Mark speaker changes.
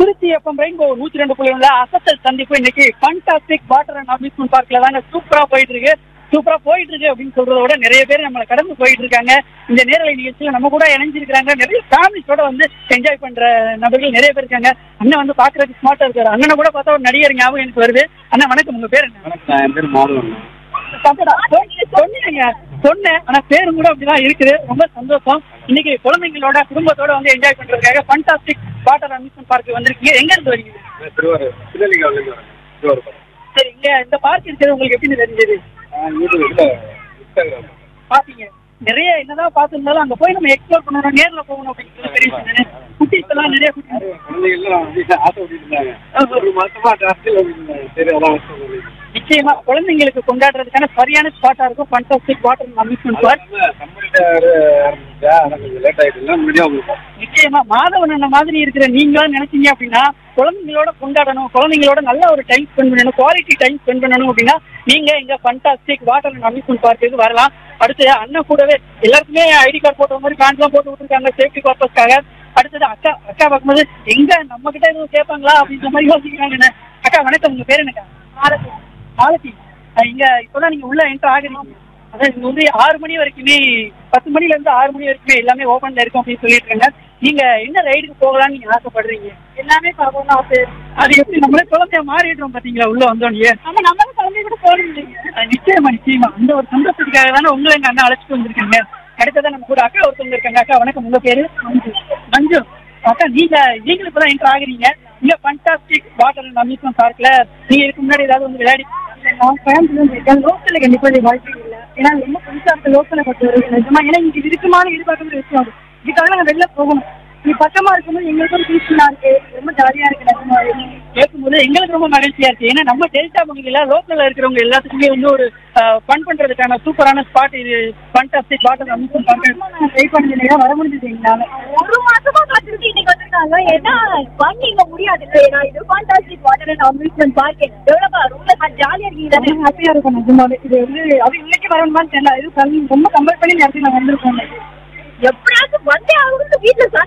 Speaker 1: Trichy FM rainbow நூத்தி ரெண்டு புள்ளி ஒண்ணுல அசத்தல் சந்திப்பு இன்னைக்கு ஃபண்டாஸ்டிக் வாட்டர் அண்ட் அம்யூஸ்மெண்ட் பார்க்ல தாங்க சூப்பரா போயிட்டு இருக்கு சூப்பரா போயிட்டு இருக்கு அப்படின்னு சொல்றத விட நிறைய பேர் நம்மளை கடந்து போயிட்டு இருக்காங்க இந்த நேரலை நிகழ்ச்சியில நம்ம கூட இணைஞ்சிருக்காங்க நிறைய ஃபேமிலிஸோட வந்து என்ஜாய் பண்ற நபர்கள் நிறைய பேர் இருக்காங்க அண்ணன் வந்து பாக்குறதுக்கு ஸ்மார்ட்டா இருக்காரு அண்ணனை கூட பார்த்தா ஒரு நடிகர் ஞாபகம் எனக்கு வருது அண்ணா வணக்கம் உங்க பேர் என்ன
Speaker 2: வணக்கம் என் பேர் மாதவன்
Speaker 1: தப்புடா. சொன்னீங்க, சொன்னீங்க சொன்னேன் ஆனா பேரும் கூட அப்படிதான் இருக்குது ரொம்ப சந்தோஷம் இன்னைக்கு குழந்தைங்களோட குடும்பத்தோட வந்து என்ஜாய் பண்றதுக்காக ஃபண்டாஸ்டிக் வாட்டர் அம்யூஸ்மெண்ட் பார்க் வந்திருக்கீங்க எங்க இருந்து வரீங்க
Speaker 2: நான் திருவாரூர் திருநெல்வேலியிலேருந்து வரேன் திருவாரூர்
Speaker 1: சரி இங்க இந்த பார்க் இருக்கிறது உங்களுக்கு எப்படி தெரிஞ்சது
Speaker 2: நான் யூடியூப் இதில் இன்ஸ்டாகிராம்
Speaker 1: பாத்தீங்க நிறைய என்னதான் பார்த்திருந்தாலும் அங்க போய் நம்ம எக்ஸ்ப்ளோர் பண்ணணும் நேர்ல போகணும் அப்படின்னு பெரிய விஷயம் குட்டீஸ் எல்லாம் நிறைய குட்டீஸ்
Speaker 2: குழந்தைகள்லாம் வீட்டில் ஆசை ஓட்டிட்டு இருந்தாங்க ஒரு மாசமா ஹாஸ்டல் ஓட்டிட்டு இருந்தாங்க சரி அதான் ஹாஸ்டல் ஓட்டிட்டு
Speaker 1: நிச்சயமா குழந்தைங்களுக்கு கொண்டாடுறதுக்கான சரியான ஸ்பாட்டா இருக்கும் ஃபண்டாஸ்டிக் வாட்டர் அம்யூஸ்மெண்ட் பார்க்
Speaker 2: கம்பெனிட்ட ஆரம்பிச்சா அதான் கொஞ்சம் லேட் ஆகிட்டு இல்லை முன்னாடியே உங்களுக்கு
Speaker 1: நிச்சயமா மாதவன் அண்ணன் மாதிரி இருக்கிற நீங்களும் நினைச்சீங்க அப்படின்னா குழந்தைங்களோட கொண்டாடணும் குழந்தைங்களோட நல்ல ஒரு டைம் ஸ்பெண்ட் பண்ணணும் குவாலிட்டி டைம் ஸ்பெண்ட் பண்ணணும் அப்படின்னா நீங்க இங்க ஃபண்டாஸ்டிக் வாட்டர் அண்ட் அம்யூஸ்மெண்ட் பார்க்குக்கு வரலாம் அடுத்து அண்ணன் கூடவே எல்லாருக்குமே ஐடி கார்டு போட்ட மாதிரி பேண்ட் எல்லாம் போட்டு விட்டுருக்காங்க சேஃப்டி பர்பஸ்க்காக அடுத்தது அக்கா அக்கா பார்க்கும்போது எங்க நம்ம கிட்ட எதுவும் கேட்பாங்களா அப்படின்ற மாதிரி யோசிக்கிறாங்க அக்கா வணக்கம் உங்க பேர் என்னக்கா மாலதி மாலதி அஹ் இங்க இப்பதான் நீங்க உள்ள என்டர் ஆகுறீங்க அதான் இங்க வந்து ஆறு மணி வரைக்குமே பத்து மணில இருந்து ஆறு மணி வரைக்குமே எல்லாமே ஓபன்ல இருக்கும் அப்படின்னு சொல்லிட்டு இருக்காங்க நீங்க என்ன ரைடுக்கு போகலாம்னு நீங்க ஆசைப்படுறீங்க எல்லாமே பார்க்கணும்னு ஆசை அது எப்படி நம்மளே குழந்தைய மாறிடுறோம் பாத்தீங்களா உள்ள வந்தோடனே நம்ம நம்மளும் குழந்தைய கூட போகணும் நிச்சயமா நிச்சயமா அந்த ஒரு சந்தோஷத்துக்காக தானே உங்களை எங்க அண்ணா அழைச்சிட்டு வந்திருக்கீங்க அடுத்ததான் நம்ம கூட அக்கா ஒருத்தவங்க இருக்காங்க அக்கா வணக்கம் உங்க பேரு மஞ்சு மஞ்சு அக்கா நீங்க நீங்களும் இப்பதான் என்டர் ஆகுறீங்க இங்க ஃபண்டாஸ்டிக் வாட்டர் அண்ட் அம்யூஸ்மெண்ட் பார்க்ல நீங்க இதுக்கு முன்னாடி ஏதாவது வந்து விளையாடி நான் கோயம்புத்தூர்ல இருக்கேன் லோக்கல்ல கண்டிப்பா இது வாய்ப்பு இல்லை ஏன்னா அது ரொம்ப புதுசா இருக்க லோக்கலை பொறுத்த வரைக்கும் நிஜமா ஏன்னா இங்க இது இருக்குமான்னு எதிர்பார்க்க விஷயம் அது இதுக்காக நாங்க வெளில போகணும் நீ பக்கமா இருக்கும்போது எங்களுக்கும் பீஸ்ஃபுல்லா இருக்கு ரொம்ப ஜாலியா இருக்கு நிஜமாவே கேட்கும்போது எங்களுக்கு ரொம்ப மகிழ்ச்சியா இருக்கு ஏன்னா நம்ம டெல்டா பகுதியில லோக்கல்ல இருக்கிறவங்க எல்லாத்துக்குமே வந்து ஒரு ஃபன் பண்றதுக்கான சூப்பரான ஸ்பாட் இது ஃபண்டாஸ்டிக் வாட்டர் அம்யூஸ்மெண்ட் பார்க் நான் ட்ரை பண்ணி வர முடிஞ்சது எங்களால
Speaker 3: ஒரு மாசமா காத்திருந்து இன்னைக்கு வந்திருக்காங்க ஏன்னா பண்ணி இங்க முடியாது ஏன்னா இது fantastic water and amusement park எவ்வளவு ரொம்ப ஜாலியா இருக்கீங்க
Speaker 1: ரொம்ப ஹாப்பியா இருக்கும் நிஜமாவே இது வந்து அது இன்னைக்கு வரணுமான்னு தெரியல இது கம்மி- ரொம்ப கம்பேர் பண்ணி நேரத்துக்கு நான் வந்திருக்கோம்
Speaker 3: எப்படியாச்சும் வந்தே ஆகணும்னு வீட்டுல